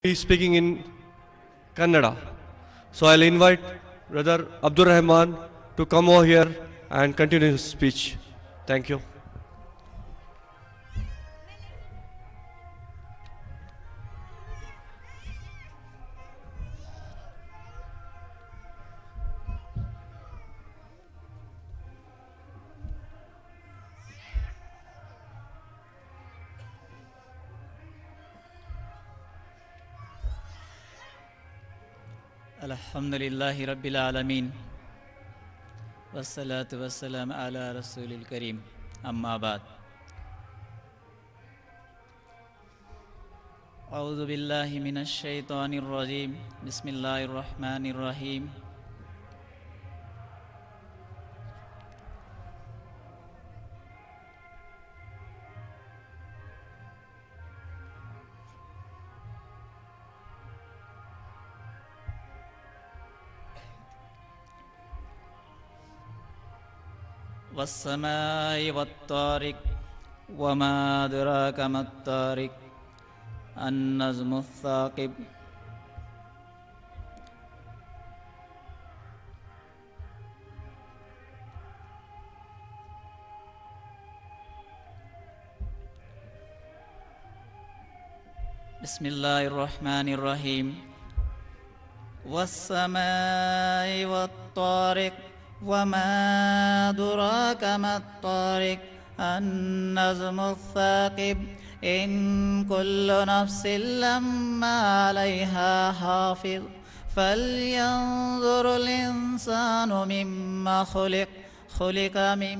He is speaking in Kannada. So I'll invite Brother Abdur Rahman to come over here and continue his speech. Thank you. الحمد لله رب العالمين والصلاة والسلام على رسول الكريم أما بعد أعوذ بالله من الشيطان الرجيم بسم الله الرحمن الرحيم والسماء والطارق وما أدراك ما الطارق النجم الثاقب بسم الله الرحمن الرحيم والسماء والطارق وما أدراك ما الطارق النجم الثاقب إن كل نفس لما عليها حافظ فلينظر الإنسان مما خلق خلق من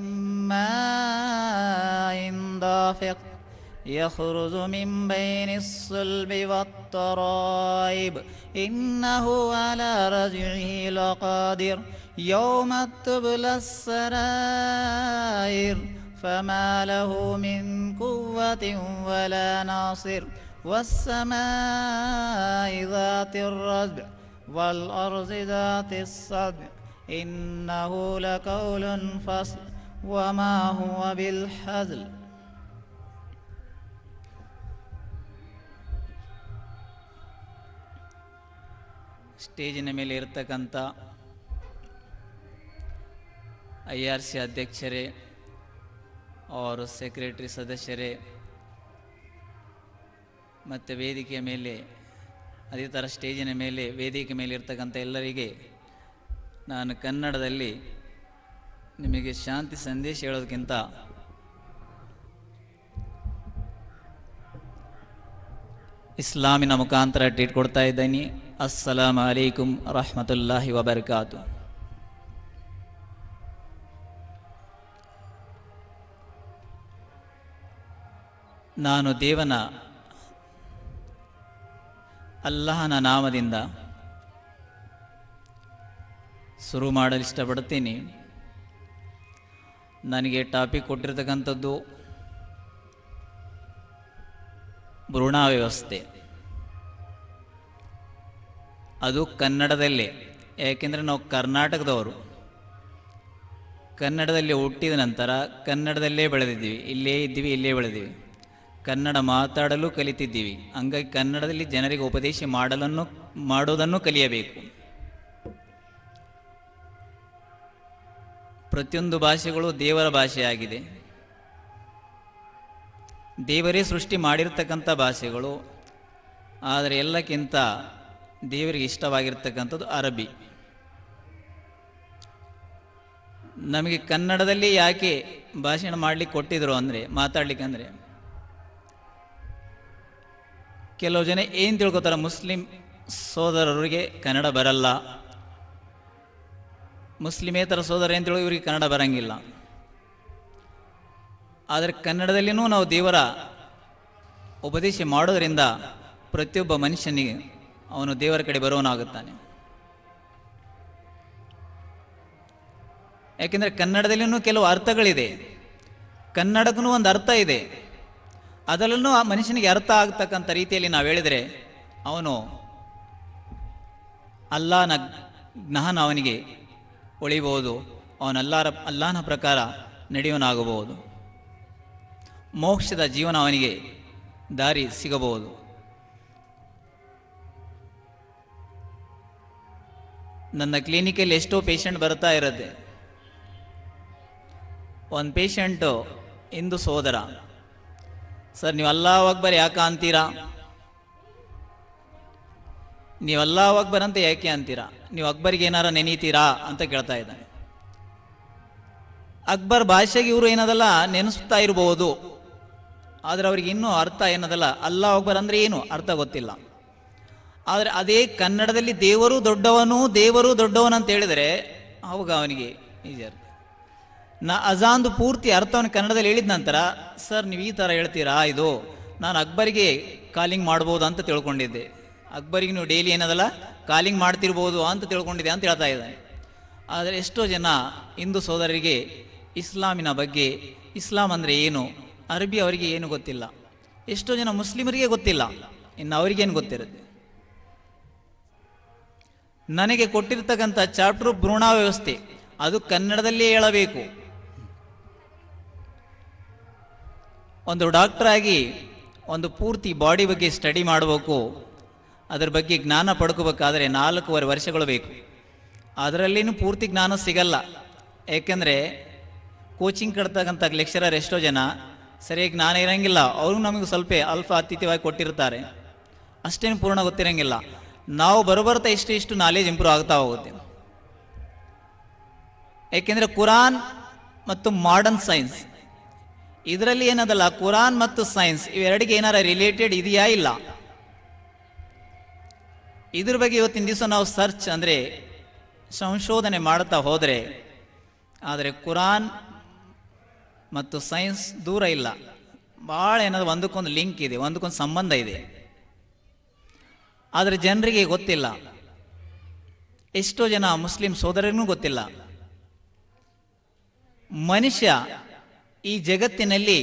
ماء دافق يخرج من بين الصلب والترائب إنه على رجعه لقادر يوم تبلى السرائر فما له من قوة ولا ناصر والسماء ذات الرجع والأرض ذات الصدع إنه لقول فصل وما هو بالحزل ಸ್ಟೇಜಿನ ಮೇಲೆ ಇರ್ತಕ್ಕಂಥ I R C ಅಧ್ಯಕ್ಷರೇ ಅವರು secretary ಸದಸ್ಯರೇ ಮತ್ತು ವೇದಿಕೆಯ ಮೇಲೆ ಅದೇ ಥರ ಸ್ಟೇಜಿನ ಮೇಲೆ ವೇದಿಕೆ ಮೇಲೆ ಇರ್ತಕ್ಕಂಥ ಎಲ್ಲರಿಗೆ ನಾನು ಕನ್ನಡದಲ್ಲಿ ನಿಮಗೆ ಶಾಂತಿ ಸಂದೇಶ ಹೇಳೋದಕ್ಕಿಂತ ಇಸ್ಲಾಮಿನ ಮುಖಾಂತರ ಟ್ರೀಟ್ ಕೊಡ್ತಾ ಇದ್ದೀನಿ ಅಸ್ಸಲಾಂ ಅಲೈಕುಂ ರಹಮತುಲ್ಲಾಹಿ ವಬರ್ಕಾತು ನಾನು ದೇವನ ಅಲ್ಲಹನ ನಾಮದಿಂದ ಶುರು ಮಾಡಲು ಇಷ್ಟಪಡ್ತೀನಿ ನನಗೆ ಟಾಪಿಕ್ ಕೊಟ್ಟಿರ್ತಕ್ಕಂಥದ್ದು ಭ್ರೂಣ ವ್ಯವಸ್ಥೆ ಅದು ಕನ್ನಡದಲ್ಲೇ ಯಾಕೆಂದರೆ ನಾವು ಕರ್ನಾಟಕದವರು ಕನ್ನಡದಲ್ಲಿ ಹುಟ್ಟಿದ ನಂತರ ಕನ್ನಡದಲ್ಲೇ ಬೆಳೆದಿದ್ದೀವಿ ಇಲ್ಲೇ ಇದ್ದೀವಿ ಇಲ್ಲೇ ಬೆಳೆದಿವಿ ಕನ್ನಡ ಮಾತಾಡಲು ಕಲಿತಿದ್ದೀವಿ ಹಂಗಾಗಿ ಕನ್ನಡದಲ್ಲಿ ಜನರಿಗೆ ಉಪದೇಶ ಮಾಡಲನ್ನು ಮಾಡೋದನ್ನು ಕಲಿಯಬೇಕು ಪ್ರತಿಯೊಂದು ಭಾಷೆಗಳು ದೇವರ ಭಾಷೆಯಾಗಿದೆ ದೇವರೇ ಸೃಷ್ಟಿ ಮಾಡಿರ್ತಕ್ಕಂಥ ಭಾಷೆಗಳು ಆದರೆ ಎಲ್ಲಕ್ಕಿಂತ ದೇವರಿಗೆ ಇಷ್ಟವಾಗಿರ್ತಕ್ಕಂಥದ್ದು ಅರಬ್ಬಿ ನಮಗೆ ಕನ್ನಡದಲ್ಲಿ ಯಾಕೆ ಭಾಷಣ ಮಾಡಲಿಕ್ಕೆ ಕೊಟ್ಟಿದ್ರು ಅಂದರೆ ಮಾತಾಡ್ಲಿಕ್ಕೆ ಅಂದರೆ ಕೆಲವು ಜನ ಏನು ತಿಳ್ಕೊತಾರೆ ಮುಸ್ಲಿಂ ಸೋದರರಿಗೆ ಕನ್ನಡ ಬರಲ್ಲ ಮುಸ್ಲಿಮೇತರ ಸೋದರ ಏನು ತಿಳ್ಕೊ ಇವರಿಗೆ ಕನ್ನಡ ಬರಂಗಿಲ್ಲ ಆದರೆ ಕನ್ನಡದಲ್ಲಿನೂ ನಾವು ದೇವರ ಉಪದೇಶ ಮಾಡೋದರಿಂದ ಪ್ರತಿಯೊಬ್ಬ ಮನುಷ್ಯನಿಗೆ ಅವನು ದೇವರ ಕಡೆ ಬರುವನಾಗುತ್ತಾನೆ ಯಾಕೆಂದರೆ ಕನ್ನಡದಲ್ಲಿನೂ ಕೆಲವು ಅರ್ಥಗಳಿದೆ ಕನ್ನಡಕ್ಕೂ ಒಂದು ಅರ್ಥ ಇದೆ ಅದರಲ್ಲೂ ಆ ಮನುಷ್ಯನಿಗೆ ಅರ್ಥ ಆಗ್ತಕ್ಕಂಥ ರೀತಿಯಲ್ಲಿ ನಾವು ಹೇಳಿದರೆ ಅವನು ಅಲ್ಲಾನ ಜ್ಞಾನ ಅವನಿಗೆ ಉಳಿಬಹುದು ಅವನ ಅಲ್ಲಾರ ಅಲ್ಲಾನ ಪ್ರಕಾರ ನಡೆಯೋನಾಗಬಹುದು ಮೋಕ್ಷದ ಜೀವನ ಅವನಿಗೆ ದಾರಿ ಸಿಗಬಹುದು ನನ್ನ ಕ್ಲಿನಿಕಲ್ಲಿ ಎಷ್ಟೋ ಪೇಷಂಟ್ ಬರ್ತಾ ಇರುತ್ತೆ ಒಂದು ಪೇಷಂಟು ಇಂದು ಸೋದರ ಸರ್ ನೀವು ಅಲ್ಲಾ ಅಕ್ಬರ್ ಯಾಕೆ ಅಂತೀರಾ ನೀವು ಅಲ್ಲಾ ಅಕ್ಬರ್ ಅಂತ ಯಾಕೆ ಅಂತೀರಾ ನೀವು ಅಕ್ಬರ್ಗೆ ಏನಾರ ನೆನೀತೀರಾ ಅಂತ ಕೇಳ್ತಾ ಇದ್ದಾನೆ ಅಕ್ಬರ್ ಭಾಷೆಗೆ ಇವರು ಏನದಲ್ಲ ನೆನೆಸ್ತಾ ಇರಬಹುದು ಆದರೆ ಅವ್ರಿಗೆ ಇನ್ನೂ ಅರ್ಥ ಏನದಲ್ಲ ಅಲ್ಲಾ ಅಕ್ಬರ್ ಅಂದ್ರೆ ಏನು ಅರ್ಥ ಗೊತ್ತಿಲ್ಲ ಆದರೆ ಅದೇ ಕನ್ನಡದಲ್ಲಿ ದೇವರು ದೊಡ್ಡವನು ದೇವರು ದೊಡ್ಡವನು ಅಂತ ಹೇಳಿದರೆ ಅವಾಗ ಅವನಿಗೆ ಈಜಿ ಅರ್ಥ ನಾ ಅಜಾಂದು ಪೂರ್ತಿ ಅರ್ಥವನ್ನು ಕನ್ನಡದಲ್ಲಿ ಹೇಳಿದ ನಂತರ ಸರ್ ನೀವು ಈ ಥರ ಹೇಳ್ತೀರಾ ಇದು ನಾನು ಅಕ್ಬರಿಗೆ ಕಾಲಿಂಗ್ ಮಾಡ್ಬೋದು ಅಂತ ತಿಳ್ಕೊಂಡಿದ್ದೆ ಅಕ್ಬರಿಗೆ ನೀವು ಡೈಲಿ ಏನದಲ್ಲ ಕಾಲಿಂಗ್ ಮಾಡ್ತಿರ್ಬೋದು ಅಂತ ತಿಳ್ಕೊಂಡಿದ್ದೆ ಅಂತ ಹೇಳ್ತಾ ಇದ್ದಾನೆ ಆದರೆ ಎಷ್ಟೋ ಜನ ಹಿಂದೂ ಸೋದರರಿಗೆ ಇಸ್ಲಾಮಿನ ಬಗ್ಗೆ ಇಸ್ಲಾಂ ಅಂದರೆ ಏನು ಅರಬಿ ಅವರಿಗೆ ಏನು ಗೊತ್ತಿಲ್ಲ ಎಷ್ಟೋ ಜನ ಮುಸ್ಲಿಮರಿಗೆ ಗೊತ್ತಿಲ್ಲ ಇನ್ನು ಅವರಿಗೇನು ಗೊತ್ತಿರುತ್ತೆ ನನಗೆ ಕೊಟ್ಟಿರ್ತಕ್ಕಂಥ ಚಾಪ್ಟರ್ ಭ್ರೂಣ ವ್ಯವಸ್ಥೆ ಅದು ಕನ್ನಡದಲ್ಲೇ ಹೇಳಬೇಕು ಒಂದು ಡಾಕ್ಟರ್ ಆಗಿ ಒಂದು ಪೂರ್ತಿ ಬಾಡಿ ಬಗ್ಗೆ ಸ್ಟಡಿ ಮಾಡಬೇಕು ಅದರ ಬಗ್ಗೆ ಜ್ಞಾನ ಪಡ್ಕೋಬೇಕಾದ್ರೆ ನಾಲ್ಕೂವರೆ ವರ್ಷಗಳು ಬೇಕು ಅದರಲ್ಲಿನೂ ಪೂರ್ತಿ ಜ್ಞಾನ ಸಿಗಲ್ಲ ಏಕೆಂದರೆ ಕೋಚಿಂಗ್ ಕಡ್ತಕ್ಕಂಥ ಲೆಕ್ಚರರ್ ಎಷ್ಟೋ ಜನ ಸರಿಯಾಗಿ ಜ್ಞಾನ ಇರಂಗಿಲ್ಲ ಅವರು ನಮಗೆ ಸ್ವಲ್ಪ ಅಲ್ಪ ಅತಿಥ್ಯವಾಗಿ ಕೊಟ್ಟಿರ್ತಾರೆ ಅಷ್ಟೇನು ಪೂರ್ಣ ಗೊತ್ತಿರಂಗಿಲ್ಲ ನಾವು ಬರಬರ್ತಾ ಇಷ್ಟು ಇಷ್ಟು ನಾಲೆಜ್ ಇಂಪ್ರೂವ್ ಆಗ್ತಾ ಹೋಗುತ್ತೆ ಏಕೆಂದರೆ ಕುರಾನ್ ಮತ್ತು ಮಾಡರ್ನ್ ಸೈನ್ಸ್ ಇದರಲ್ಲಿ ಏನದಲ್ಲ ಕುರಾನ್ ಮತ್ತು ಸೈನ್ಸ್ ಇವೆರಡಿಗೆ ಏನಾರ ರಿಲೇಟೆಡ್ ಇದೆಯಾ ಇಲ್ಲ ಇದ್ರ ಬಗ್ಗೆ ಇವತ್ತಿನ ದಿವಸ ನಾವು ಸರ್ಚ್ ಅಂದರೆ ಸಂಶೋಧನೆ ಮಾಡ್ತಾ ಹೋದರೆ ಆದರೆ ಕುರಾನ್ ಮತ್ತು ಸೈನ್ಸ್ ದೂರ ಇಲ್ಲ ಭಾಳ ಏನಾದ್ರು ಒಂದಕ್ಕೊಂದು ಲಿಂಕ್ ಇದೆ ಒಂದಕ್ಕೊಂದು ಸಂಬಂಧ ಇದೆ ಆದರೆ ಜನರಿಗೆ ಗೊತ್ತಿಲ್ಲ ಎಷ್ಟೋ ಜನ ಮುಸ್ಲಿಂ ಸೋದರರಿಗೂ ಗೊತ್ತಿಲ್ಲ ಮನುಷ್ಯ ಈ ಜಗತ್ತಿನಲ್ಲಿ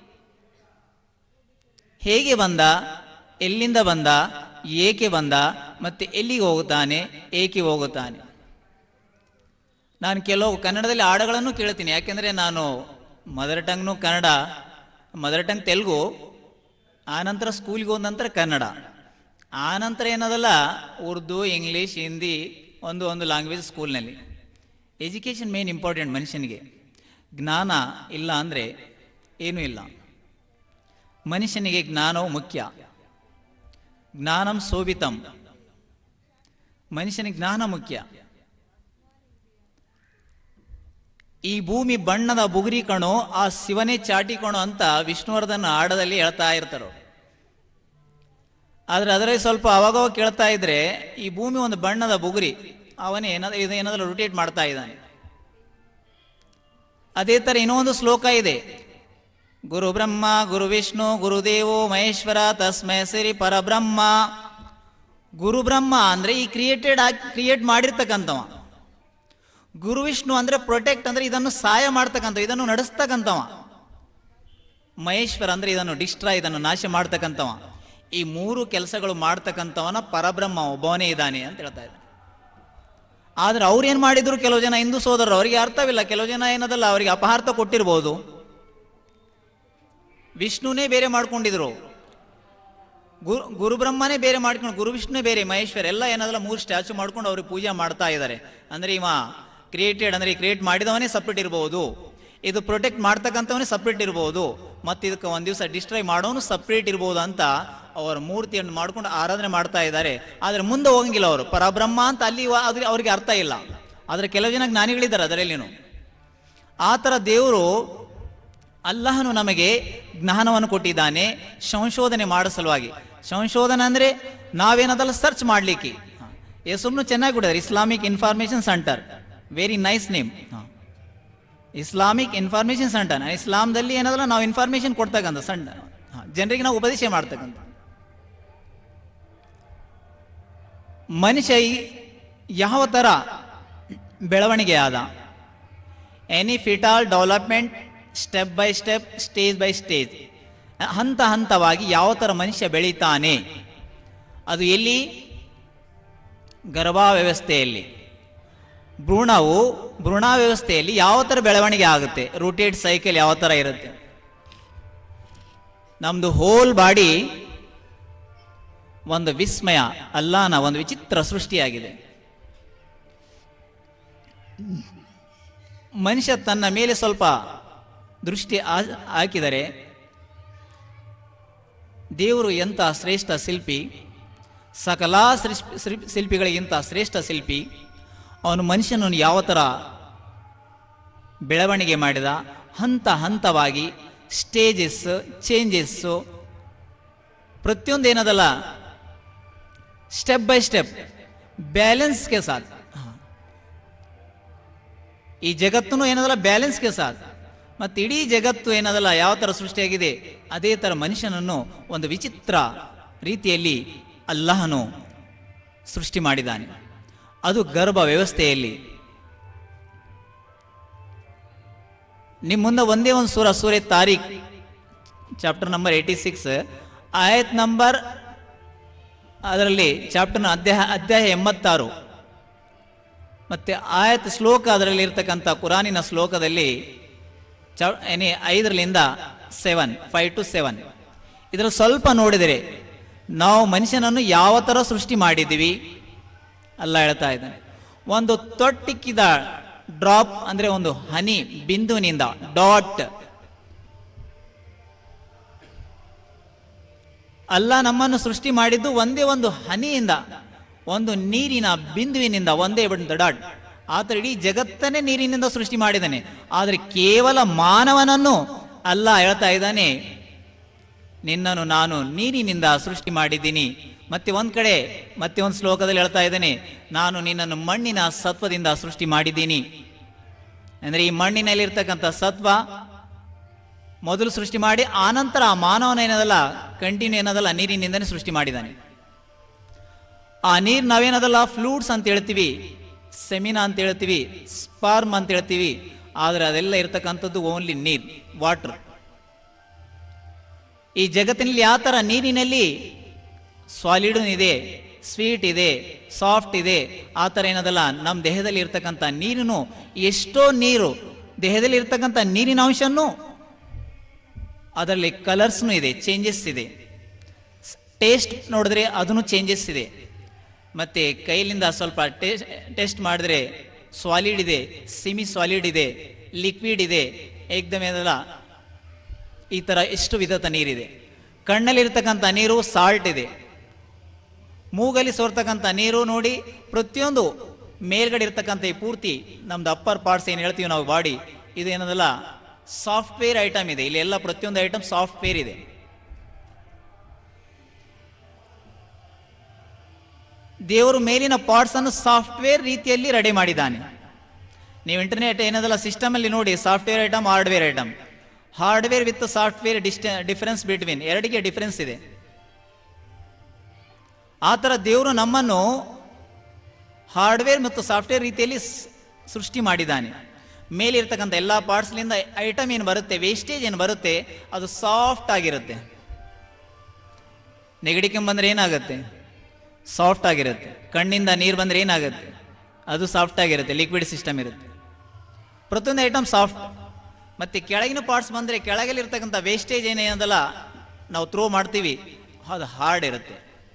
ಹೇಗೆ ಬಂದ ಎಲ್ಲಿಂದ ಬಂದ ಏಕೆ ಬಂದ ಮತ್ತೆ ಎಲ್ಲಿಗೆ ಹೋಗುತ್ತಾನೆ ಏಕೆ ಹೋಗುತ್ತಾನೆ ನಾನು ಕೆಲವು ಕನ್ನಡದಲ್ಲಿ ಹಾಡುಗಳನ್ನು ಕೇಳ್ತೀನಿ ಯಾಕೆಂದರೆ ನಾನು ಮದರ್ ಟಂಗ್ನು ಕನ್ನಡ ಮದರ್ ಟಂಗ್ ತೆಲುಗು ಆನಂತರ ಸ್ಕೂಲ್ಗೆ ಹೋದ ನಂತರ ಕನ್ನಡ ಆನಂತರ ಏನದಲ್ಲ ಉರ್ದು ಇಂಗ್ಲೀಷ್ ಹಿಂದಿ ಒಂದು ಒಂದು ಲ್ಯಾಂಗ್ವೇಜ್ ಸ್ಕೂಲ್ನಲ್ಲಿ ಎಜುಕೇಷನ್ ಮೇನ್ ಇಂಪಾರ್ಟೆಂಟ್ ಮನುಷ್ಯನಿಗೆ ಜ್ಞಾನ ಇಲ್ಲ ಅಂದರೆ ಏನೂ ಇಲ್ಲ ಮನುಷ್ಯನಿಗೆ ಜ್ಞಾನವು ಮುಖ್ಯ ಜ್ಞಾನಂ ಶೋಭಿತಂ ಮನುಷ್ಯನಿಗೆ ಜ್ಞಾನ ಮುಖ್ಯ ಈ ಭೂಮಿ ಬಣ್ಣದ ಬುಗುರಿ ಕಣೋ ಆ ಶಿವನೇ ಚಾಟಿ ಕಣೋ ಅಂತ ವಿಷ್ಣುವರ್ಧನ್ ಹಾಡದಲ್ಲಿ ಹೇಳ್ತಾ ಇರ್ತಾರೋ ಆದ್ರೆ ಅದರಲ್ಲಿ ಸ್ವಲ್ಪ ಅವಾಗವಾಗ ಕೇಳ್ತಾ ಇದ್ರೆ ಈ ಭೂಮಿ ಒಂದು ಬಣ್ಣದ ಬುಗುರಿ ಅವನೇ ಏನಾದ್ರು ಇದು ಏನಾದರೂ ರೊಟೇಟ್ ಮಾಡ್ತಾ ಇದ್ದಾನೆ ಅದೇ ತರ ಇನ್ನೊಂದು ಶ್ಲೋಕ ಇದೆ ಗುರು ಬ್ರಹ್ಮ ಗುರು ವಿಷ್ಣು ಗುರುದೇವೋ ಮಹೇಶ್ವರ ತಸ್ಮೈ ಸರಿ ಪರಬ್ರಹ್ಮ ಗುರು ಬ್ರಹ್ಮ ಅಂದ್ರೆ ಈ ಕ್ರಿಯೇಟೆಡ್ ಕ್ರಿಯೇಟ್ ಮಾಡಿರ್ತಕ್ಕಂಥವ ಗುರು ವಿಷ್ಣು ಅಂದ್ರೆ ಪ್ರೊಟೆಕ್ಟ್ ಅಂದ್ರೆ ಇದನ್ನು ಸಹಾಯ ಮಾಡ್ತಕ್ಕಂಥ ಇದನ್ನು ನಡೆಸ್ತಕ್ಕಂಥವ ಮಹೇಶ್ವರ ಅಂದ್ರೆ ಇದನ್ನು ಡಿಸ್ಟ್ರಾ ಇದನ್ನು ನಾಶ ಮಾಡ್ತಕ್ಕಂಥವ ಈ ಮೂರು ಕೆಲಸಗಳು ಮಾಡ್ತಕ್ಕಂಥವನ ಪರಬ್ರಹ್ಮ ಒಬ್ಬವನೇ ಇದ್ದಾನೆ ಅಂತ ಹೇಳ್ತಾ ಇದ್ದಾನೆ ಆದ್ರೆ ಅವ್ರು ಏನ್ ಮಾಡಿದ್ರು ಕೆಲವು ಜನ ಹಿಂದೂ ಸೋದರರು ಅವರಿಗೆ ಅರ್ಥವಿಲ್ಲ ಕೆಲವು ಜನ ಏನದಲ್ಲ ಅವರಿಗೆ ಅಪಹಾರ್ಥ ಕೊಟ್ಟಿರ್ಬೋದು ವಿಷ್ಣುನೇ ಬೇರೆ ಮಾಡ್ಕೊಂಡಿದ್ರು ಗುರು ಗುರು ಬ್ರಹ್ಮನೇ ಬೇರೆ ಮಾಡ್ಕೊಂಡು ಗುರು ವಿಷ್ಣುನೇ ಬೇರೆ ಮಹೇಶ್ವರ ಎಲ್ಲ ಏನದಲ್ಲ ಮೂರು ಸ್ಟ್ಯಾಚು ಮಾಡ್ಕೊಂಡು ಅವ್ರಿಗೆ ಪೂಜೆ ಮಾಡ್ತಾ ಇದ್ದಾರೆ ಅಂದ್ರೆ ಇವ ಕ್ರಿಯೇಟೆಡ್ ಅಂದ್ರೆ ಕ್ರಿಯೇಟ್ ಮಾಡಿದವನೇ ಸಪ್ರೇಟ್ ಇರಬಹುದು ಇದು ಪ್ರೊಟೆಕ್ಟ್ ಮಾಡ್ತಕ್ಕಂಥವನೇ ಸಪ್ರೇಟ್ ಇರಬಹುದು ಮತ್ತು ಇದಕ್ಕೆ ಒಂದು ದಿವಸ ಡಿಸ್ಟ್ರಾಯ್ ಮಾಡೋನು ಸಪ್ರೇಟ್ ಇರ್ಬೋದು ಅಂತ ಅವರ ಮೂರ್ತಿಯನ್ನು ಮಾಡ್ಕೊಂಡು ಆರಾಧನೆ ಮಾಡ್ತಾ ಇದ್ದಾರೆ ಆದರೆ ಮುಂದೆ ಹೋಗಂಗಿಲ್ಲ ಅವರು ಪರಬ್ರಹ್ಮ ಅಂತ ಅಲ್ಲಿ ವ- ಅದ್ರ ಅವ್ರಿಗೆ ಅರ್ಥ ಇಲ್ಲ ಆದರೆ ಕೆಲವು ಜನ ಜ್ಞಾನಿಗಳಿದ್ದಾರೆ ಅದರಲ್ಲಿನು ಆ ಥರ ದೇವರು ಅಲ್ಲಾಹನು ನಮಗೆ ಜ್ಞಾನವನ್ನು ಕೊಟ್ಟಿದ್ದಾನೆ ಸಂಶೋಧನೆ ಮಾಡೋ ಸಲುವಾಗಿ ಸಂಶೋಧನೆ ಅಂದರೆ ನಾವೇನದಲ್ಲ ಸರ್ಚ್ ಮಾಡಲಿಕ್ಕೆ ಹೆಸರು ಚೆನ್ನಾಗಿ ಕೊಟ್ಟಿದ್ದಾರೆ Islamic information centre very nice name Islamic information centre ಇಸ್ಲಾಂದಲ್ಲಿ ಏನದಲ್ಲ ನಾವು ಇನ್ಫಾರ್ಮೇಶನ್ ಕೊಡ್ತಕ್ಕಂಥ ಸಣ್ಣ ಹಾ, ಜನರಿಗೆ ನಾವು ಉಪದೇಶ ಮಾಡ್ತಕ್ಕಂಥ ಮನುಷ್ಯ ಈ- ಯಾವ ಥರ ಬೆಳವಣಿಗೆ ಆದ any fetal development step by step stage by stage ಹಂತ ಹಂತವಾಗಿ ಯಾವ ಥರ ಮನುಷ್ಯ ಬೆಳೀತಾನೆ ಅದು ಎಲ್ಲಿ ಗರ್ಭಾವ್ಯವಸ್ಥೆಯಲ್ಲಿ ಭ್ರೂಣವು ಭ್ರೂಣಾವ್ಯವಸ್ಥೆಯಲ್ಲಿ ಯಾವ ಥರ ಬೆಳವಣಿಗೆ ಆಗುತ್ತೆ ರೂಟೇಡ್ ಸೈಕಲ್ ಯಾವ ಥರ ಇರುತ್ತೆ ನಮ್ಮದು ಹೋಲ್ ಬಾಡಿ ಒಂದು ವಿಸ್ಮಯ ಅಲ್ಲಾನ ಒಂದು ವಿಚಿತ್ರ ಸೃಷ್ಟಿಯಾಗಿದೆ ಮನುಷ್ಯ ತನ್ನ ಮೇಲೆ ಸ್ವಲ್ಪ ದೃಷ್ಟಿ ಆ- ಹಾಕಿದರೆ ದೇವರು ಎಂಥ ಶ್ರೇಷ್ಠ ಶಿಲ್ಪಿ ಸಕಲ ಸೃಷ್ಟಿ- ಸೃ- ಶಿಲ್ಪಿಗಳಿಗಿಂತ ಶ್ರೇಷ್ಠ ಶಿಲ್ಪಿ ಅವನು ಮನುಷ್ಯನನ್ನು ಯಾವ ಥರ ಬೆಳವಣಿಗೆ ಮಾಡಿದ ಹಂತ ಹಂತವಾಗಿ ಸ್ಟೇಜಸ್ ಚೇಂಜಸ್ಸು ಪ್ರತಿಯೊಂದು ಏನದಲ್ಲ ಸ್ಟೆಪ್ ಬೈ ಸ್ಟೆಪ್ ಬ್ಯಾಲೆನ್ಸ್ಗೆ ಸಾಥ್ ಈ ಜಗತ್ತೂ ಏನದಲ್ಲ ಬ್ಯಾಲೆನ್ಸ್ಗೆ ಸಾಥ್ ಮತ್ತು ಇಡೀ ಜಗತ್ತು ಏನದಲ್ಲ ಯಾವ ಥರ ಸೃಷ್ಟಿಯಾಗಿದೆ ಅದೇ ಥರ ಮನುಷ್ಯನನ್ನು ಒಂದು ವಿಚಿತ್ರ ರೀತಿಯಲ್ಲಿ ಅಲ್ಲಾಹನು ಸೃಷ್ಟಿ ಮಾಡಿದ್ದಾನೆ ಅದು ಗರ್ಭ ವ್ಯವಸ್ಥೆಯಲ್ಲಿ ನಿಮ್ಮ ಮುಂದೆ ಒಂದೇ ಒಂದು ಸೂರ ಸೂರ್ಯ ತಾರೀಖ್ ಚಾಪ್ಟರ್ ನಂಬರ್ ಏಯ್ಟಿ ಸಿಕ್ಸ್ ಆಯತ್ ನಂಬರ್ ಅದರಲ್ಲಿ ಚಾಪ್ಟರ್ನ ಅಧ್ಯಾಯ ಅಧ್ಯಾಯ ಎಂಬತ್ತಾರು ಮತ್ತೆ ಆಯತ್ ಶ್ಲೋಕ ಅದರಲ್ಲಿ ಇರ್ತಕ್ಕಂಥ ಕುರಾನಿನ ಶ್ಲೋಕದಲ್ಲಿ ಚ ಏನೇ ಐದರಲ್ಲಿಂದ ಸೆವೆನ್ ಫೈವ್ ಟು ಸೆವೆನ್ ಇದರಲ್ಲಿ ಸ್ವಲ್ಪ ನೋಡಿದರೆ ನಾವು ಮನುಷ್ಯನನ್ನು ಯಾವ ಥರ ಸೃಷ್ಟಿ ಮಾಡಿದ್ದೀವಿ ಅಲ್ಲ ಹೇಳ್ತಾ ಇದ್ದಾನೆ ಒಂದು ತೊಟ್ಟಿಕ್ಕಿದ ಡ್ರಾಪ್ ಅಂದ್ರೆ ಒಂದು ಹನಿ ಬಿಂದುವಿನಿಂದ ಡಾಟ್ ಅಲ್ಲ ನಮ್ಮನ್ನು ಸೃಷ್ಟಿ ಮಾಡಿದ್ದು ಒಂದೇ ಒಂದು ಹನಿಯಿಂದ ಒಂದು ನೀರಿನ ಬಿಂದುವಿನಿಂದ ಒಂದೇ ಒಂದು ಡಾಟ್ ಆತ ಇಡೀ ಜಗತ್ತನ್ನೇ ನೀರಿನಿಂದ ಸೃಷ್ಟಿ ಮಾಡಿದ್ದಾನೆ ಆದರೆ ಕೇವಲ ಮಾನವನನ್ನು ಅಲ್ಲ ಹೇಳ್ತಾ ಇದ್ದಾನೆ ನಿನ್ನನ್ನು ನಾನು ನೀರಿನಿಂದ ಸೃಷ್ಟಿ ಮಾಡಿದ್ದೀನಿ ಮತ್ತೆ ಒಂದ್ ಕಡೆ ಮತ್ತೆ ಒಂದು ಶ್ಲೋಕದಲ್ಲಿ ಹೇಳ್ತಾ ಇದ್ದೇನೆ ನಾನು ನಿನ್ನನ್ನು ಮಣ್ಣಿನ ಸತ್ವದಿಂದ ಸೃಷ್ಟಿ ಮಾಡಿದ್ದೀನಿ ಅಂದ್ರೆ ಈ ಮಣ್ಣಿನಲ್ಲಿರ್ತಕ್ಕಂಥ ಸತ್ವ ಮೊದಲು ಸೃಷ್ಟಿ ಮಾಡಿ ಆನಂತರ ಆ ಮಾನವನ ಏನದಲ್ಲ ಕಂಟಿನ್ಯೂ ಏನದಲ್ಲ ನೀರಿನಿಂದನೇ ಸೃಷ್ಟಿ ಮಾಡಿದ್ದಾನೆ ಆ ನೀರು ನಾವೇನದಲ್ಲ ಫ್ಲೂಟ್ಸ್ ಅಂತ ಹೇಳ್ತೀವಿ ಸೆಮಿನಾ ಅಂತ ಹೇಳ್ತೀವಿ ಸ್ಪಾರ್ಮ್ ಅಂತ ಹೇಳ್ತೀವಿ ಆದರೆ ಅದೆಲ್ಲ ಇರ್ತಕ್ಕಂಥದ್ದು ಓನ್ಲಿ ನೀರ್ ವಾಟರ್ ಈ ಜಗತ್ತಿನಲ್ಲಿ ಯಾವ ಥರ ನೀರಿನಲ್ಲಿ ಸಾಲಿಡ್ ಇದೆ ಸ್ವೀಟ್ ಇದೆ ಸಾಫ್ಟ್ ಇದೆ ಆ ಥರ ಏನದಲ್ಲ ನಮ್ಮ ದೇಹದಲ್ಲಿ ಇರ್ತಕ್ಕಂಥ ನೀರಿನು ಎಷ್ಟೋ ನೀರು ದೇಹದಲ್ಲಿ ಇರ್ತಕ್ಕಂಥ ನೀರಿನ ಅಂಶನೂ ಅದರಲ್ಲಿ ಕಲರ್ಸ್ನು ಇದೆ ಚೇಂಜಸ್ ಇದೆ ಟೇಸ್ಟ್ ನೋಡಿದ್ರೆ ಅದನ್ನು ಚೇಂಜಸ್ ಇದೆ ಮತ್ತೆ ಕೈಲಿಂದ ಸ್ವಲ್ಪ ಟೇಸ್ಟ್ ಟೆಸ್ಟ್ ಮಾಡಿದ್ರೆ ಸಾಲಿಡ್ ಇದೆ ಸಿಮಿ ಸಾಲಿಡ್ ಇದೆ ಲಿಕ್ವಿಡ್ ಇದೆ ಏಕ್ದಮ್ ಏನಲ್ಲ ಈ ಥರ ಎಷ್ಟು ವಿಧದ ನೀರಿದೆ ಕಣ್ಣಲ್ಲಿರ್ತಕ್ಕಂಥ ನೀರು ಸಾಲ್ಟ್ ಇದೆ ಮೂಗಲ್ಲಿ ಸೋರ್ತಕ್ಕಂಥ ನೀರು ನೋಡಿ ಪ್ರತಿಯೊಂದು ಮೇಲ್ಗಡೆ ಇರ್ತಕ್ಕಂಥ ಈ ಪೂರ್ತಿ ನಮ್ದು ಅಪ್ಪರ್ ಪಾರ್ಟ್ಸ್ ಏನು ಹೇಳ್ತೀವಿ ನಾವು ಬಾಡಿ ಇದು ಏನದಲ್ಲ ಸಾಫ್ಟ್ವೇರ್ ಐಟಮ್ ಇದೆ ಇಲ್ಲಿ ಎಲ್ಲ ಪ್ರತಿಯೊಂದು ಐಟಮ್ ಸಾಫ್ಟ್ವೇರ್ ಇದೆ ದೇವರು ಮೇಲಿನ ಪಾರ್ಟ್ಸ್ ಅನ್ನು ಸಾಫ್ಟ್ವೇರ್ ರೀತಿಯಲ್ಲಿ ರೆಡಿ ಮಾಡಿದ್ದಾನೆ ನೀವು ಇಂಟರ್ನೆಟ್ ಏನದಲ್ಲ ಸಿಸ್ಟಮ್ ಅಲ್ಲಿ ನೋಡಿ software item hardware item hardware with software ಡಿಸ್ಟ ಡಿಫರೆನ್ಸ್ ಬಿಟ್ವೀನ್ ಎರಡಿಗೆ ಡಿಫರೆನ್ಸ್ ಇದೆ ಆ ಥರ ದೇವರು ನಮ್ಮನ್ನು ಹಾರ್ಡ್ವೇರ್ ಮತ್ತು ಸಾಫ್ಟ್ವೇರ್ ರೀತಿಯಲ್ಲಿ ಸ್- ಸೃಷ್ಟಿ ಮಾಡಿದ್ದಾನೆ ಮೇಲಿರ್ತಕ್ಕಂಥ ಎಲ್ಲ ಪಾರ್ಟ್ಸ್ಲಿಂದ ಐಟಮ್ ಏನು ಬರುತ್ತೆ ವೇಸ್ಟೇಜ್ ಏನು ಬರುತ್ತೆ ಅದು ಸಾಫ್ಟ್ ಆಗಿರುತ್ತೆ ನೆಗಡಿಕೆ ಬಂದ್ರೆ ಏನಾಗುತ್ತೆ ಸಾಫ್ಟ್ ಆಗಿರುತ್ತೆ ಕಣ್ಣಿಂದ ನೀರು ಬಂದ್ರೆ ಏನಾಗುತ್ತೆ ಅದು ಸಾಫ್ಟ್ ಆಗಿರುತ್ತೆ ಲಿಕ್ವಿಡ್ ಸಿಸ್ಟಮ್ ಇರುತ್ತೆ ಪ್ರತಿಯೊಂದು ಐಟಮ್ ಸಾಫ್ಟ್ ಮತ್ತೆ ಕೆಳಗಿನ ಪಾರ್ಟ್ಸ್ ಬಂದರೆ ಕೆಳಗಲ್ಲಿರ್ತಕ್ಕಂಥ ವೇಸ್ಟೇಜ್ ಏನೇನದಲ್ಲ ನಾವು ಥ್ರೋ ಮಾಡ್ತೀವಿ ಅದು ಹಾರ್ಡ್ ಇರುತ್ತೆ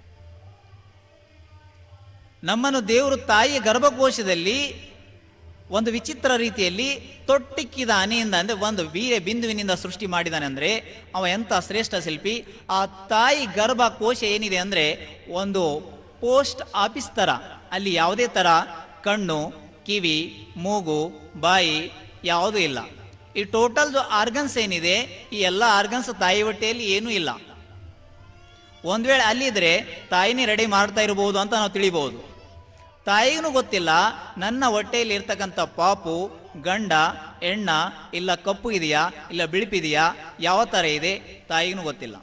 ನಮ್ಮನ್ನು ದೇವರು ತಾಯಿಯ ಗರ್ಭಕೋಶದಲ್ಲಿ ಒಂದು ವಿಚಿತ್ರ ರೀತಿಯಲ್ಲಿ ತೊಟ್ಟಿಕ್ಕಿದ ಹನಿಯಿಂದ ಅಂದ್ರೆ ಒಂದು ವೀರ್ಯ ಬಿಂದುವಿನಿಂದ ಸೃಷ್ಟಿ ಮಾಡಿದಾನೆ ಅಂದ್ರೆ ಅವ ಎಂತ ಶ್ರೇಷ್ಠ ಶಿಲ್ಪಿ ಆ ತಾಯಿ ಗರ್ಭಕೋಶ ಏನಿದೆ ಅಂದ್ರೆ ಒಂದು ಪೋಸ್ಟ್ ಆಫೀಸ್ ತರ ಅಲ್ಲಿ ಯಾವುದೇ ತರ ಕಣ್ಣು ಕಿವಿ ಮೂಗು ಬಾಯಿ ಯಾವುದೂ ಇಲ್ಲ ಈ ಟೋಟಲ್ ಆರ್ಗನ್ಸ್ ಏನಿದೆ ಈ ಎಲ್ಲ ಆರ್ಗನ್ಸ್ ತಾಯಿ ಹೊಟ್ಟೆಯಲ್ಲಿ ಏನೂ ಇಲ್ಲ ಒಂದ್ ವೇಳೆ ಅಲ್ಲಿದ್ರೆ ತಾಯಿನೇ ರೆಡಿ ಮಾಡ್ತಾ ಇರಬಹುದು ಅಂತ ನಾವು ತಿಳಿಬಹುದು ತಾಯಿಗೂ ಗೊತ್ತಿಲ್ಲ ನನ್ನ ಹೊಟ್ಟೆಯಲ್ಲಿ ಇರ್ತಕ್ಕಂಥ ಪಾಪು ಗಂಡ ಹೆಣ್ಣ ಇಲ್ಲ ಕಪ್ಪು ಇದೆಯಾ ಇಲ್ಲ ಬಿಳುಪಿದೆಯಾ ಯಾವ ಥರ ಇದೆ ತಾಯಿಗೂ ಗೊತ್ತಿಲ್ಲ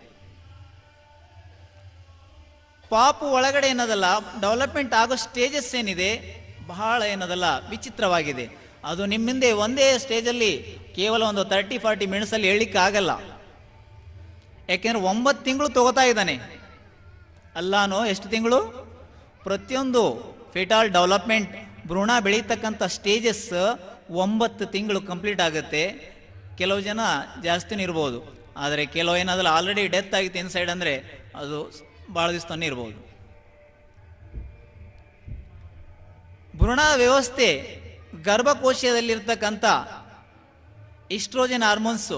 ಪಾಪು ಒಳಗಡೆ ಏನದಲ್ಲ ಡೆವಲಪ್ಮೆಂಟ್ ಆಗೋ ಸ್ಟೇಜಸ್ ಏನಿದೆ ಬಹಳ ಏನದಲ್ಲ ವಿಚಿತ್ರವಾಗಿದೆ ಅದು ನಿಮ್ಮಿಂದೆ ಒಂದೇ ಸ್ಟೇಜಲ್ಲಿ ಕೇವಲ ಒಂದು ತರ್ಟಿ ಫಾರ್ಟಿ ಮಿನಿಟ್ಸಲ್ಲಿ ಹೇಳಲಿಕ್ಕೆ ಆಗಲ್ಲ ಯಾಕೆಂದ್ರೆ ಒಂಬತ್ತು ತಿಂಗಳು ತಗೋತಾ ಇದ್ದಾನೆ ಅಲ್ಲಾನು ಎಷ್ಟು ತಿಂಗಳು ಪ್ರತಿಯೊಂದು ಫಿಟಾಲ್ ಡೆವಲಪ್ಮೆಂಟ್ ಭ್ರೂಣ ಬೆಳೀತಕ್ಕಂಥ ಸ್ಟೇಜಸ್ ಒಂಬತ್ತು ತಿಂಗಳು ಕಂಪ್ಲೀಟ್ ಆಗುತ್ತೆ ಕೆಲವು ಜನ ಜಾಸ್ತಿನೂ ಇರ್ಬೋದು ಆದರೆ ಕೆಲವು ಏನಾದರೂ ಆಲ್ರೆಡಿ ಡೆತ್ ಆಗಿತ್ತು ಇನ್ಸೈಡ್ ಅಂದರೆ ಅದು ಭಾಳ ದಿವಸ ಇರ್ಬೋದು ಭ್ರೂಣ ವ್ಯವಸ್ಥೆ ಗರ್ಭಕೋಶದಲ್ಲಿರ್ತಕ್ಕಂಥ ಇಸ್ಟ್ರೋಜನ್ ಹಾರ್ಮೋನ್ಸು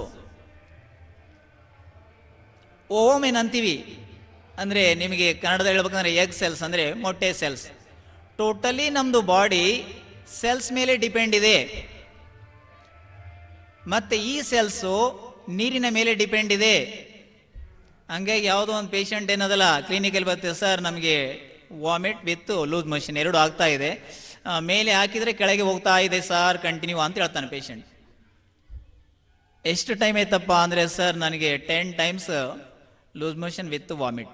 ಓಮೆನ್ ಅಂತೀವಿ ಅಂದರೆ ನಿಮಗೆ ಕನ್ನಡದಲ್ಲಿ ಹೇಳ್ಬೇಕಂದ್ರೆ ಎಗ್ ಸೆಲ್ಸ್ ಅಂದರೆ ಮೊಟ್ಟೆ ಸೆಲ್ಸ್ ಟೋಟಲಿ ನಮ್ಮದು ಬಾಡಿ ಸೆಲ್ಸ್ ಮೇಲೆ ಡಿಪೆಂಡ್ ಇದೆ ಮತ್ತೆ ಈ ಸೆಲ್ಸು ನೀರಿನ ಮೇಲೆ ಡಿಪೆಂಡ್ ಇದೆ ಹಂಗಾಗಿ ಯಾವುದೋ ಒಂದು ಪೇಷಂಟ್ ಏನದಲ್ಲ ಕ್ಲಿನಿಕಲ್ಲಿ ಬರ್ತದೆ ಸರ್ ನಮಗೆ ವಾಮಿಟ್ ವಿತ್ ಲೂಸ್ ಮಷಿನ್ ಎರಡು ಆಗ್ತಾ ಇದೆ ಆ, ಮೇಲೆ ಹಾಕಿದರೆ ಕೆಳಗೆ ಹೋಗ್ತಾ ಇದೆ ಸರ್ ಕಂಟಿನ್ಯೂ ಅಂತ ಹೇಳ್ತಾನೆ ಪೇಷಂಟ್ ಎಷ್ಟು ಟೈಮ್ ಆಯ್ತಪ್ಪ ಅಂದರೆ ಸರ್ ನನಗೆ ten times loose motion with vomit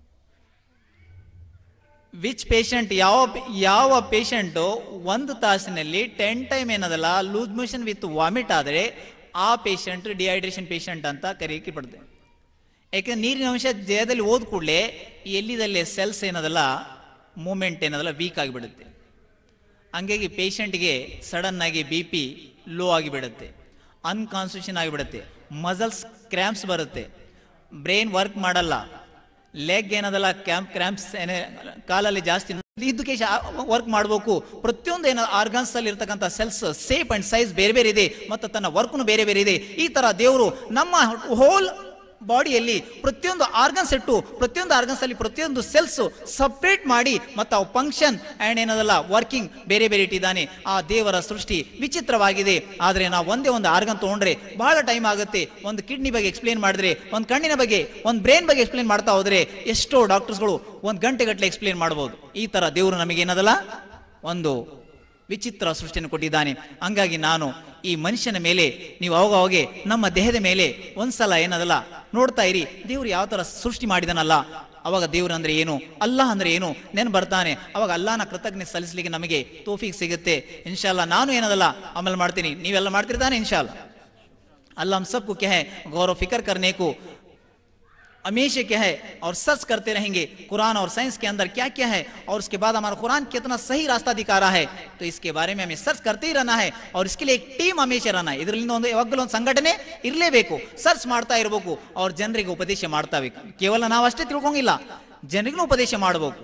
which patient ಯಾವ ಯಾವ ಪೇಷಂಟು ಒಂದು ತಾಸಿನಲ್ಲಿ ಟೆನ್ ಟೈಮ್ ಏನದಲ್ಲ ಲೂಸ್ ಮೋಷನ್ ವಿತ್ ವಾಮಿಟ್ ಆದರೆ ಆ ಪೇಷಂಟ್ ಡಿಹೈಡ್ರೇಷನ್ ಪೇಷಂಟ್ ಅಂತ ಕರೆಯಕ್ಕೆ ಪಡ್ದೆ ಯಾಕೆಂದ್ರೆ ನೀರಿನ ಅಂಶ ದೇಹದಲ್ಲಿ ಹೋದ ಕೂಡಲೇ ಎಲ್ಲಿದಲ್ಲಿ ಸೆಲ್ಸ್ ಏನದಲ್ಲ ಮೂಮೆಂಟ್ ಏನದಲ್ಲ ವೀಕ್ ಆಗಿಬಿಡುತ್ತೆ ಹಂಗಾಗಿ ಪೇಷಂಟ್ಗೆ ಸಡನ್ ಆಗಿ ಬಿ ಪಿ ಲೋ ಆಗಿಬಿಡುತ್ತೆ ಅನ್ಕಾನ್ಸ್ಟಿಟ್ಯೂಷನ್ ಆಗಿಬಿಡುತ್ತೆ ಮಸಲ್ಸ್ ಕ್ರ್ಯಾಂಪ್ಸ್ ಬರುತ್ತೆ ಬ್ರೈನ್ ವರ್ಕ್ ಮಾಡಲ್ಲ ಲೆಗ್ ಏನದಲ್ಲ ಕ್ಯಾಂಪ್ ಕ್ರ್ಯಾಂಪ್ಸ್ ಏನೇ ಕಾಲಲ್ಲಿ ಜಾಸ್ತಿ ಇದಕ್ಕೆ ವರ್ಕ್ ಮಾಡಬೇಕು ಪ್ರತಿಯೊಂದು ಏನ ಆರ್ಗನ್ಸ್ ಅಲ್ಲಿ ಇರ್ತಕ್ಕಂಥ ಸೆಲ್ಸ್ ಸೇಪ್ ಅಂಡ್ ಸೈಜ್ ಬೇರೆ ಬೇರೆ ಇದೆ ಮತ್ತು ತನ್ನ ವರ್ಕ್ನು ಬೇರೆ ಬೇರೆ ಇದೆ ಈ ತರ ದೇವರು ನಮ್ಮ ಹೋಲ್ ಬಾಡಿಯಲ್ಲಿ ಪ್ರತಿಯೊಂದು ಆರ್ಗನ್ಸ್ ಇಟ್ಟು ಪ್ರತಿಯೊಂದು ಆರ್ಗನ್ಸ್ ಅಲ್ಲಿ ಪ್ರತಿಯೊಂದು ಸೆಲ್ಸ್ ಸಪ್ರೇಟ್ ಮಾಡಿ ಮತ್ತು ಅವು ಫಂಕ್ಷನ್ ಅಂಡ್ ಏನದಲ್ಲ ವರ್ಕಿಂಗ್ ಬೇರೆ ಬೇರೆ ಇಟ್ಟಿದ್ದಾನೆ ಆ ದೇವರ ಸೃಷ್ಟಿ ವಿಚಿತ್ರವಾಗಿದೆ ಆದರೆ ನಾವು ಒಂದೇ ಒಂದು ಆರ್ಗನ್ ತಗೊಂಡ್ರೆ ಬಹಳ ಟೈಮ್ ಆಗುತ್ತೆ ಒಂದು ಕಿಡ್ನಿ ಬಗ್ಗೆ ಎಕ್ಸ್ಪ್ಲೇನ್ ಮಾಡಿದ್ರೆ ಒಂದು ಕಣ್ಣಿನ ಬಗ್ಗೆ ಒಂದು ಬ್ರೈನ್ ಬಗ್ಗೆ ಎಕ್ಸ್ಪ್ಲೇನ್ ಮಾಡ್ತಾ ಹೋದ್ರೆ ಎಷ್ಟೋ ಡಾಕ್ಟರ್ಸ್ಗಳು ಒಂದು ಗಂಟೆಗಟ್ಟಲೆ ಎಕ್ಸ್ಪ್ಲೇನ್ ಮಾಡ್ಬೋದು ಈ ತರ ದೇವರು ನಮಗೆ ಏನದಲ್ಲ ಒಂದು ವಿಚಿತ್ರ ಸೃಷ್ಟಿಯನ್ನು ಕೊಟ್ಟಿದ್ದಾನೆ ಹಂಗಾಗಿ ನಾನು ಈ ಮನುಷ್ಯನ ಮೇಲೆ ನೀವು ಅವಾಗ ಅವಾಗೆ ನಮ್ಮ ದೇಹದ ಮೇಲೆ ಒಂದ್ಸಲ ಏನದಲ್ಲ ನೋಡ್ತಾ ಇರಿ ದೇವ್ರು ಯಾವ ತರ ಸೃಷ್ಟಿ ಮಾಡಿದನಲ್ಲ ಅವಾಗ ದೇವ್ರು ಅಂದ್ರೆ ಏನು ಅಲ್ಲ ಅಂದ್ರೆ ಏನು ನೆನ್ ಬರ್ತಾನೆ ಅವಾಗ ಅಲ್ಲಾನ ಕೃತಜ್ಞೆ ಸಲ್ಲಿಸಲಿಕ್ಕೆ ನಮಗೆ ತೋಫಿಕ್ ಸಿಗುತ್ತೆ ಇನ್ಶಾಲ್ಲ ನಾನು ಏನದಲ್ಲ ಅಮಲ್ ಮಾಡ್ತೀನಿ ನೀವೆಲ್ಲ ಮಾಡ್ತಿರ್ತಾನೆ ಇನ್ಶಾಲ್ಲ अल्लाह हम सबको क्या है गौर व फिक्र करने को हमेशा क्या है और सर्च करते रहेंगे कुरान और साइंस के अंदर क्या क्या है और उसके बाद हमारा कुरान कितना सही रास्ता दिखा रहा है तो इसके बारे में हमें सर्च करते ही रहना है और इसके लिए एक ಟೀಮ್ ಹಮೇಶ रहना है ಇದರಿಂದ ಒಂದು ಯಾವಾಗಲೂ ಒಂದು ಸಂಘಟನೆ ಇರಲೇಬೇಕು ಸರ್ಚ್ ಮಾಡ್ತಾ ಇರಬೇಕು ಅವ್ರ ಜನರಿಗೆ ಉಪದೇಶ ಮಾಡ್ತಾ ಬೇಕು ಕೇವಲ ನಾವು ಅಷ್ಟೇ ತಿಳ್ಕೊಂಗಿಲ್ಲ ಜನರಿಗೂ ಉಪದೇಶ ಮಾಡಬೇಕು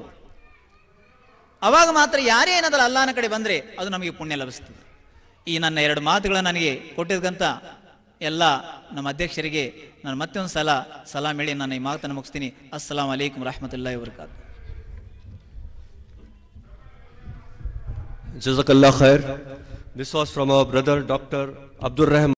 ಅವಾಗ ಮಾತ್ರ ಯಾರೇ ಏನಾದರೂ ಅಲ್ಲಾನ ಕಡೆ ಬಂದ್ರೆ ಅದು ನಮಗೆ ಪುಣ್ಯ ಲಭಿಸ್ತದೆ ಈ ನನ್ನ ಎರಡು ಮಾತುಗಳನ್ನು ನನಗೆ ಕೊಟ್ಟಿದ್ದಂತ ಎಲ್ಲ ನಮ್ಮ ಅಧ್ಯಕ್ಷರಿಗೆ ನಾನು ಮತ್ತೊಂದು ಸಲ ಸಲಾಮ್ ಹೇಳಿ ನಾನು ಈ ಮಾತನ್ನು ಮುಗಿಸ್ತೀನಿ ಅಸ್ಸಲಾಂ ಅಲೈಕುಮ್ ರಹಮತುಲ್ಲಾಹಿ ವರ್ಕಾತ್ Jazakallah khair. This was from our brother Dr. Abdur Rahman.